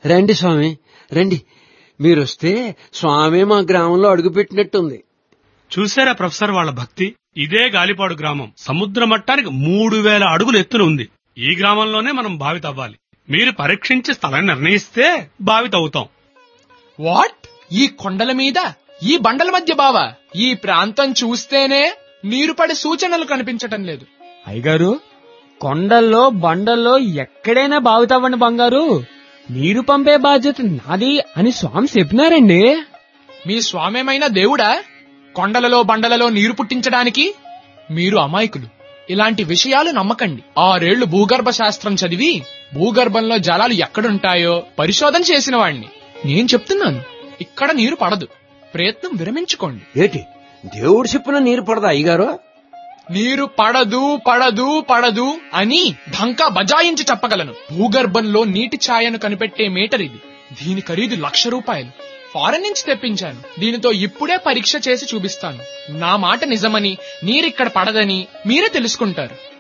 రండి స్వామి రండి మీరొస్తే స్వామి మా గ్రామంలో అడుగుపెట్టినట్టుంది చూసారా ప్రొఫెసర్ వాళ్ళ భక్తి ఇదే గాలిపాడు గ్రామం సముద్ర మట్టానికి మూడు వేల అడుగులు ఎత్తున ఉంది ఈ గ్రామంలోనే మనం బావి తవ్వాలి మీరు పరీక్షించి స్థలం నిర్ణయిస్తే బావి తవ్వుతాం వాట్ ఈ కొండల మీద ఈ బండల మధ్య బావా ఈ ప్రాంతం చూస్తేనే నీరు పడే సూచనలు కనిపించటం లేదు అయ్యగారు కొండల్లో బండల్లో ఎక్కడైనా బావి తవ్వండి బంగారు నీరు పంపే బాధ్యత నాది అని స్వామి చెప్పినారండి మీ స్వామేమైన దేవుడా కొండలలో బండలలో నీరు పుట్టించడానికి మీరు అమాయకులు ఇలాంటి విషయాలు నమ్మకండి ఆరేళ్లు భూగర్భ శాస్త్రం చదివి భూగర్భంలో జలాలు ఎక్కడుంటాయో పరిశోధన చేసిన వాణ్ణి నేను చెప్తున్నాను ఇక్కడ నీరు పడదు ప్రయత్నం విరమించుకోండి ఏటి దేవుడు చెప్పిన నీరు పడదా అయ్యగారు నీరు పడదు పడదు పడదు అని ఢంకా బజాయించి చెప్పగలను భూగర్భంలో నీటి ఛాయను కనిపెట్టే మీటర్ ఇది దీని ఖరీదు లక్ష రూపాయలు ఫారెన్ నుంచి తెప్పించాను దీనితో ఇప్పుడే పరీక్ష చేసి చూపిస్తాను నా మాట నిజమని నీరిక్కడ పడదని మీరే తెలుసుకుంటారు